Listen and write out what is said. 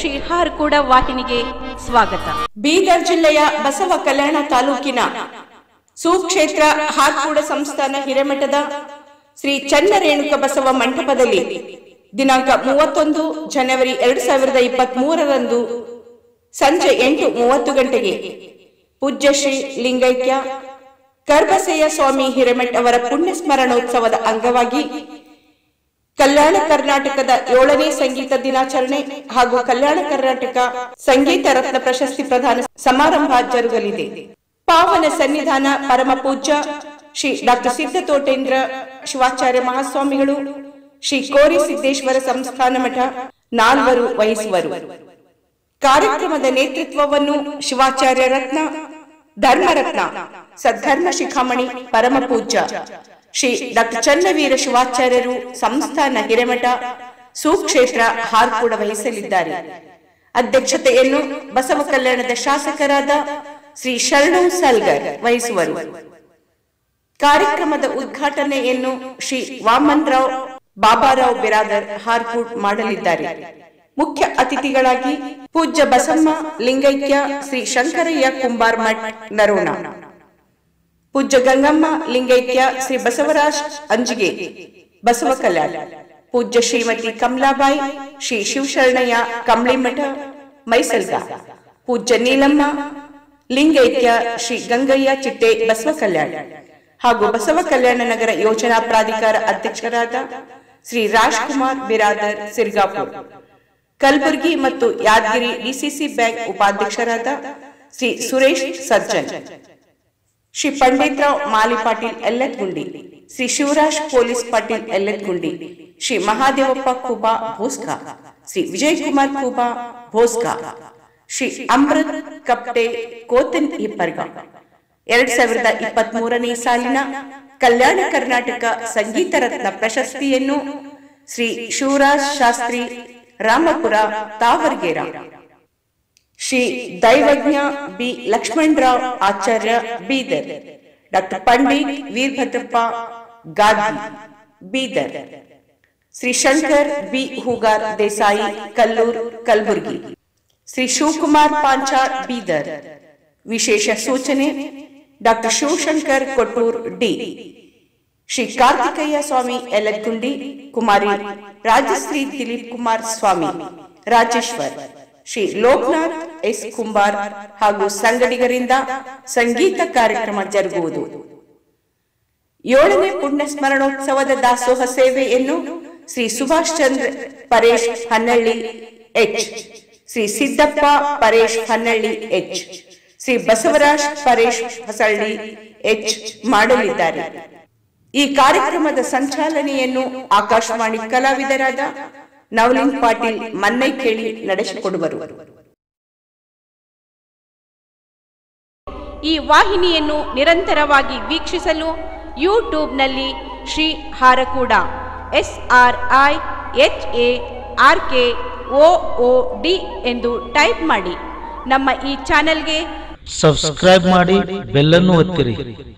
ಶ್ರೀ ಹಾರ್ಕೂಡ ವಾಹಿನಿಗೆ ಸ್ವಾಗತ ಬೀದರ್ ಜಿಲ್ಲೆಯ ಬಸವ ಕಲ್ಯಾಣ ತಾಲೂಕಿನ ಸುಕ್ಷೇತ್ರ ಹಾರ್ಕೂಡ ಸಂಸ್ಥಾನ ಹಿರೇಮಠದ ಶ್ರೀ ಚನ್ನರೇಣುಕ ಬಸವ ಮಂಟಪದಲ್ಲಿ ದಿನಾಂಕ ಮೂವತ್ತೊಂದು ಜನವರಿ ಎರಡ್ ಸಾವಿರದ ಇಪ್ಪತ್ತ್ ಮೂರರಂದು ಸಂಜೆ ಎಂಟು ಮೂವತ್ತು ಗಂಟೆಗೆ ಪೂಜ್ಯ ಶ್ರೀ ಲಿಂಗೈಕ್ಯ ಕರ್ಬಸೆಯ ಸ್ವಾಮಿ ಹಿರೇಮಠ್ ಅವರ ಪುಣ್ಯ ಸ್ಮರಣೋತ್ಸವದ ಅಂಗವಾಗಿ ಕಲ್ಯಾಣ ಕರ್ನಾಟಕದ ಏಳನೇ ಸಂಗೀತ ದಿನಾಚರಣೆ ಹಾಗೂ ಕಲ್ಯಾಣ ಕರ್ನಾಟಕ ಸಂಗೀತ ರತ್ನ ಪ್ರಶಸ್ತಿ ಪ್ರದಾನ ಸಮಾರಂಭ ಜರುಗಲಿದೆ ಪಾವನ ಸನ್ನಿಧಾನ ಪರಮ ಪೂಜ್ಯ ಶ್ರೀ ಡಾಕ್ಟರ್ ಸಿದ್ದತೋಟೇಂದ್ರ ಶಿವಾಚಾರ್ಯ ಮಹಾಸ್ವಾಮಿಗಳು ಶ್ರೀ ಕೋರಿ ಸಿದ್ದೇಶ್ವರ ಸಂಸ್ಥಾನ ಮಠ ನಾಲ್ವರು ವಹಿಸುವರು ಕಾರ್ಯಕ್ರಮದ ನೇತೃತ್ವವನ್ನು ಶಿವಾಚಾರ್ಯ ರತ್ನ ಧರ್ಮರತ್ನ ಸದ್ಧರ್ಮ ಶಿಖಾಮಣಿ ಪರಮ ಪೂಜ್ಯ ಶ್ರೀ ಡಾಕ್ಟರ್ ಚನ್ನವೀರ ಶಿವಾಚಾರ್ಯರು ಸಂಸ್ಥಾನ ಹಿರೇಮಠ ಸುಕ್ಷೇತ್ರ ಹಾರ್ಕೂಡ ವಹಿಸಲಿದ್ದಾರೆ ಅಧ್ಯಕ್ಷತೆಯನ್ನು ಬಸವ ಕಲ್ಯಾಣದ ಶಾಸಕರಾದ ಶ್ರೀ ಶರಣು ಸಲ್ಗರ್ ವಹಿಸುವರು ಕಾರ್ಯಕ್ರಮದ ಉದ್ಘಾಟನೆಯನ್ನು ಶ್ರೀ ವಾಮನ್ ರಾವ್ ಬಾಬಾರಾವ್ ಬಿರಾದರ್ ಹಾರ್ಕೂಡ್ ಮಾಡಲಿದ್ದಾರೆ ಮುಖ್ಯ ಅತಿಥಿಗಳಾಗಿ ಪೂಜ್ಯ ಬಸಮ್ಮ ಲಿಂಗೈಕ್ಯ ಶ್ರೀ ಶಂಕರಯ್ಯ ಕುಂಬಾರ್ ಮಠ್ ನರೋಣ ಪೂಜ್ಯ ಗಂಗಮ್ಮ ಲಿಂಗೈಕ್ಯ ಶ್ರೀ ಬಸವರಾಜ್ ಅಂಜಿಗೆ ಬಸವ ಕಲ್ಯಾಣ ಪೂಜ್ಯ ಶ್ರೀಮತಿ ಕಮಲಾಬಾಯಿ ಶ್ರೀ ಶಿವಶರಣಯ್ಯ ಕಂಬ್ಳಿಮಠ ಮೈಸಲ್ಗ ಪೂಜ್ಯ ನೀಲಮ್ಮ ಲಿಂಗೈಕ್ಯ ಶ್ರೀ ಗಂಗಯ್ಯ ಚಿಟ್ಟೆ ಬಸವ ಕಲ್ಯಾಣ ಹಾಗೂ ಬಸವ ಕಲ್ಯಾಣ ನಗರ ಯೋಜನಾ ಪ್ರಾಧಿಕಾರ ಅಧ್ಯಕ್ಷರಾದ ಶ್ರೀ ರಾಜ್ಕುಮಾರ್ ಬಿರಾದರ್ ಸಿರ್ಗಾಪುರ್ ಕಲಬುರಗಿ ಮತ್ತು ಯಾದಗಿರಿ ಡಿಸಿಸಿ ಬ್ಯಾಂಕ್ ಉಪಾಧ್ಯಕ್ಷರಾದ ಶ್ರೀ ಸುರೇಶ್ ಸರ್ಜನ್ ಶ್ರೀ ಪಂಡಿತರಾವ್ ಮಾಲಿ ಪಾಟೀಲ್ ಎಲ್ಲತ್ಗುಂಡಿ ಶ್ರೀ ಶಿವರಾಜ್ ಪೊಲೀಸ್ ಪಾಟೀಲ್ ಎಲ್ಲತ್ಗುಂಡಿ ಶ್ರೀ ಮಹಾದೇವಪ್ಪ ಖೂಬಾ ಭೋಸ್ಕಾ ಶ್ರೀ ವಿಜಯ್ ಕುಮಾರ್ ಖೂಬಾ ಭೋಸ್ಕಾ ಶ್ರೀ ಅಮೃತ್ ಕಪ್ಟೆ ಕೋತನ್ ಹಿಪ್ಪರ್ಗ ಎರಡ್ ಸಾವಿರದ ಇಪ್ಪತ್ತ್ ಮೂರನೇ ಸಾಲಿನ ಕಲ್ಯಾಣ ಕರ್ನಾಟಕ ಸಂಗೀತ ರತ್ನ ಪ್ರಶಸ್ತಿಯನ್ನು Shri Shivraj Shastri Rampur Tavargera Shri Daivajna B Lakshmanrao Acharya Bidar doctor Pandit Veerabhadrappa Gadi Bidar Shri Shankar B Hoogar Desai Kallur Kalaburagi Shri Shivakumar Panchal Bidar ವಿಶೇಷ ಸೂಚನೆ doctor Shivashankar Kottur D Shri Karthikayya Swami Yalagundi Kumari Rajashree Dilip Kumar Swami Rajeshwar Shri Loknath S Kumbar ಹಾಗೂ ಸಂಗಡಿಗರಿಂದ ಸಂಗೀತ ಕಾರ್ಯಕ್ರಮ ಜರುಗುವುದು ಏಳನೇ ಪುಣ್ಯ ಸ್ಮರಣೋತ್ಸವದ ದಾಸೋಹ ಸೇವೆಯನ್ನು Shri Subhash Chandra Paresh Hannalli H Shri Siddappa Paresh Hannalli H Shri Basavaraj Paresh Hosalli H ಮಾಡಲಿದ್ದಾರೆ ಈ ಕಾರ್ಯಕ್ರಮದ ಸಂಚಾಲನೆಯನ್ನು ಆಕಾಶವಾಣಿ ಕಲಾವಿದರಾದ ನವಲಿನ್ ಪಾಟೀಲ್ ಮನ್ನೈ ಕೇಳಿ ನಡೆಸಿಕೊಡುವರು ಈ ವಾಹಿನಿಯನ್ನು ನಿರಂತರವಾಗಿ ವೀಕ್ಷಿಸಲು ಯೂಟ್ಯೂಬ್ನಲ್ಲಿ Shri Harakuda S R I H A R K O O D ಎಂದು ಟೈಪ್ ಮಾಡಿ ನಮ್ಮ ಈ ಚಾನೆಲ್ಗೆ ಸಬ್ಸ್ಕ್ರೈಬ್ ಮಾಡಿ ಬೆಲ್ಲನ್ನು ಒತ್ತಿರಿ